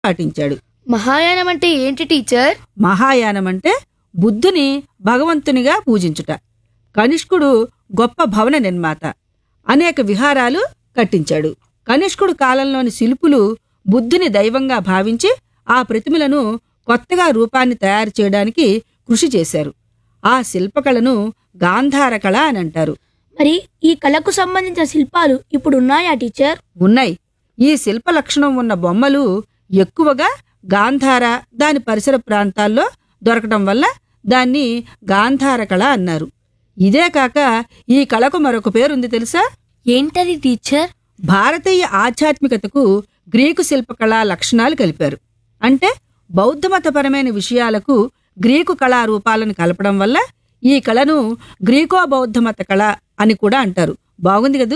పాటించాడు మహాయానం అంటే ఏంటి టీచర్ మహాయానం అంటే బుద్ధుని భగవంతునిగా పూజించుట కనిష్కుడు గొప్ప భవన నిర్మాత అనేక విహారాలు కట్టించాడు కనిష్కుడు కాలంలోని శిల్పులు బుద్ధుని దైవంగా భావించి ఆ ప్రతిమలను కొత్తగా రూపాన్ని తయారు చేయడానికి కృషి చేశారు ఆ శిల్పకళను గాంధార కళ అని అంటారు మరి ఈ కళకు సంబంధించిన శిల్పాలు ఇప్పుడు ఉన్నాయా టీచర్ ఉన్నాయి ఈ శిల్ప లక్షణం ఉన్న బొమ్మలు ఎక్కువగా గాంధార దాని పరిసర ప్రాంతాల్లో దొరకటం వల్ల దాన్ని గాంధార కళ అన్నారు ఇదే కాక ఈ కళకు మరొక పేరుంది తెలుసా ఏంటది టీచర్ భారతీయ ఆధ్యాత్మికతకు గ్రీకు శిల్పకళా లక్షణాలు కలిపారు అంటే బౌద్ధమతపరమైన విషయాలకు గ్రీకు కళా రూపాలను కలపడం వల్ల ఈ కళను గ్రీకో బౌద్ధమత కళ అని కూడా అంటారు బాగుంది కదూ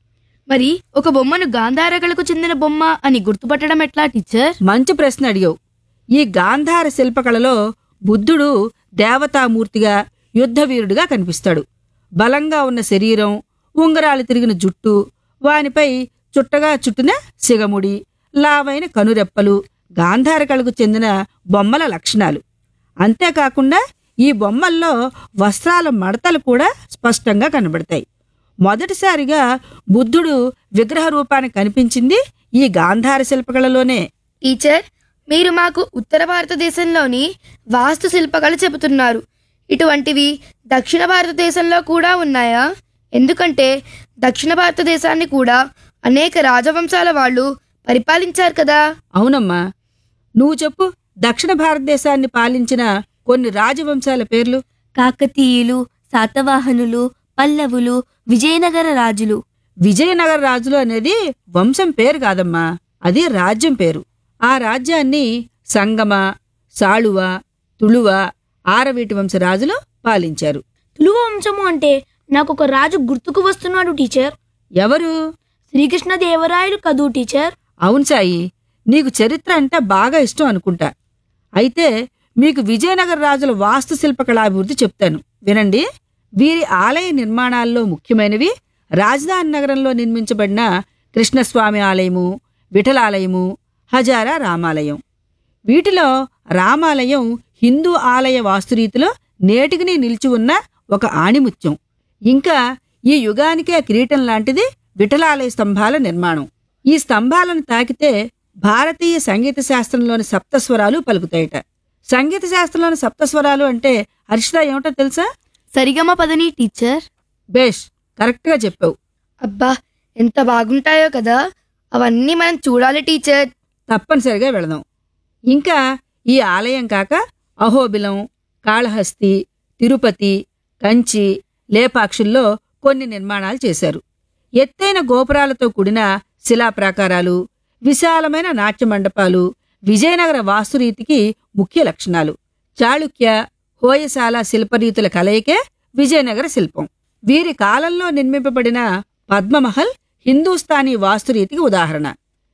మరి ఒక బొమ్మను గాంధార కళకు చెందిన బొమ్మ అని గుర్తుపట్టడం ఎట్లా టీచర్ మంచి ప్రశ్న అడిగావు ఈ గాంధార శిల్పకళలో బుద్ధుడు దేవతామూర్తిగా యుద్ధవీరుడిగా కనిపిస్తాడు బలంగా ఉన్న శరీరం ఉంగరాలు తిరిగిన జుట్టు వానిపై చుట్టగా చుట్టిన సిగముడి లావైన కనురెప్పలు గాంధార కళకు చెందిన బొమ్మల లక్షణాలు అంతేకాకుండా ఈ బొమ్మల్లో వస్త్రాల మడతలు కూడా స్పష్టంగా కనబడతాయి మొదటిసారిగా బుద్ధుడు విగ్రహ రూపానికి కనిపించింది ఈ గాంధార శిల్పకళలోనే టీచర్ మీరు మాకు ఉత్తర భారతదేశంలోని వాస్తు శిల్పకళ చెబుతున్నారు ఇటువంటివి దక్షిణ భారతదేశంలో కూడా ఉన్నాయా ఎందుకంటే దక్షిణ భారతదేశాన్ని కూడా అనేక రాజవంశాల వాళ్ళు పరిపాలించారు కదా అవునమ్మా నువ్వు చెప్పు దక్షిణ భారతదేశాన్ని పాలించిన కొన్ని రాజవంశాల పేర్లు కాకతీయులు శాతవాహనులు పల్లవులు విజయనగర రాజులు విజయనగర రాజులు అనేది వంశం పేరు కాదమ్మా అది రాజ్యం పేరు ఆ రాజ్యాన్ని సంగమ సాళువ తుళువ ఆరవీటి వంశ రాజులు పాలించారు తులువ వంశము అంటే నాకు ఒక రాజు గుర్తుకు వస్తున్నాడు టీచర్ ఎవరు శ్రీకృష్ణదేవరాయలు కదూ టీచర్ అవును సాయి నీకు చరిత్ర అంటే బాగా ఇష్టం అనుకుంటా అయితే మీకు విజయనగర రాజుల వాస్తుశిల్పకళాభివృద్ధి చెప్తాను వినండి వీరి ఆలయ నిర్మాణాల్లో ముఖ్యమైనవి రాజధాని నగరంలో నిర్మించబడిన కృష్ణస్వామి ఆలయము విఠలాలయము హజారా రామాలయం వీటిలో రామాలయం హిందూ ఆలయ వాస్తురీతిలో నేటికిని నిలిచి ఉన్న ఒక ఆణిముత్యం ఇంకా ఈ యుగానికే కిరీటం లాంటిది విఠలాలయ స్తంభాల నిర్మాణం ఈ స్తంభాలను తాకితే భారతీయ సంగీత శాస్త్రంలోని సప్తస్వరాలు పలుకుతాయట సంగీత శాస్త్రంలోని సప్తస్వరాలు అంటే హర్షిత ఏమిటో తెలుసా సరిగమ పదని టీచర్ బేష్ కరెక్ట్గా చెప్పావు అబ్బా ఎంత బాగుంటాయో కదా అవన్నీ మనం చూడాలి టీచర్ తప్పనిసరిగా వెళదాం ఇంకా ఈ ఆలయం కాక అహోబిలం కాళహస్తి తిరుపతి కంచి లేపాక్షుల్లో కొన్ని నిర్మాణాలు చేశారు ఎత్తైన గోపురాలతో కూడిన శిలాప్రాకారాలు విశాలమైన నాట్య మండపాలు విజయనగర వాస్తురీతికి ముఖ్య లక్షణాలు చాళుక్య హోయశాల శిల్పరీతుల కలయికే విజయనగర శిల్పం వీరి కాలంలో నిర్మింపబడిన పద్మమహల్ హిందూస్థానీ వాస్తురీతికి ఉదాహరణ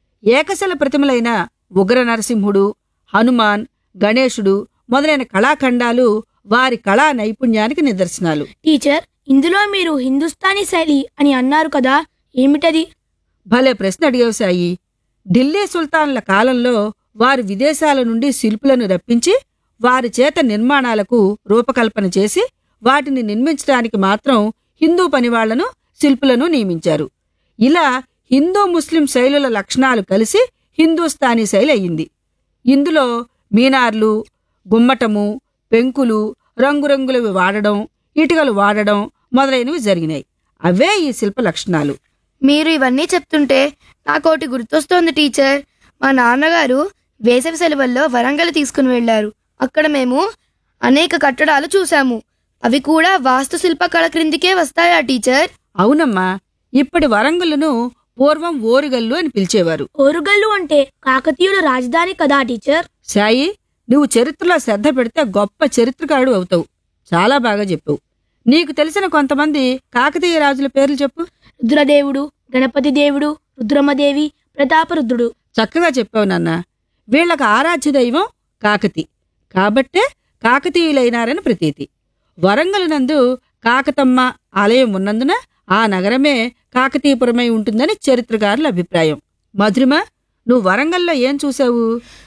ఏకశల ప్రతిమలైన ఉగ్ర నరసింహుడు హనుమాన్ గణేశుడు మొదలైన కళాఖండాలు వారి కళా నైపుణ్యానికి నిదర్శనాలు టీచర్ ఇందులో మీరు హిందుస్థానీ శైలి అని అన్నారు కదా ఏమిటది భలే ప్రశ్న అడిగావు సాయి ఢిల్లీ సుల్తాన్ల కాలంలో వారు విదేశాల నుండి శిల్పులను రప్పించి వారి చేత నిర్మాణాలకు రూపకల్పన చేసి వాటిని నిర్మించడానికి మాత్రం హిందూ పనివాళ్లను శిల్పులను నియమించారు ఇలా హిందూ ముస్లిం శైలుల లక్షణాలు కలిసి హిందూస్థానీ శైలి అయ్యింది ఇందులో మీనార్లు గుమ్మటము పెంకులు రంగురంగులవి వాడడం ఇటుకలు వాడడం మొదలైనవి జరిగినాయి అవే ఈ శిల్ప లక్షణాలు మీరు ఇవన్నీ చెప్తుంటే నాకోటి గుర్తొస్తోంది టీచర్ మా నాన్నగారు వేసవి సెలవుల్లో వరంగల్ తీసుకుని వెళ్ళారు అక్కడ మేము అనేక కట్టడాలు చూసాము అవి కూడా వాస్తు శిల్పకళ క్రిందికే వస్తాయా టీచర్ అవునమ్మా ఇప్పటి వరంగల్లును పూర్వం ఓరుగల్లు అని పిలిచేవారు ఓరుగల్లు అంటే కాకతీయుల రాజధాని కదా టీచర్ సాయి నువ్వు చరిత్రలో శ్రద్ధ పెడితే గొప్ప చరిత్రకారుడు అవుతావు చాలా బాగా చెప్పావు నీకు తెలిసిన కొంతమంది కాకతీయ రాజుల పేర్లు చెప్పు రుద్రదేవుడు గణపతి దేవుడు రుద్రమదేవి ప్రతాపరుద్రుడు చక్కగా చెప్పావు నాన్న వీళ్ళకి ఆరాధ్య దైవం కాకతి కాబట్టే కాకతీయులైనారని ప్రతీతి వరంగల్ నందు కాకతమ్మ ఆలయం ఉన్నందున ఆ నగరమే కాకతీయపురమై ఉంటుందని చరిత్రకారుల అభిప్రాయం మధురిమ నువ్వు వరంగల్లో ఏం చూసావు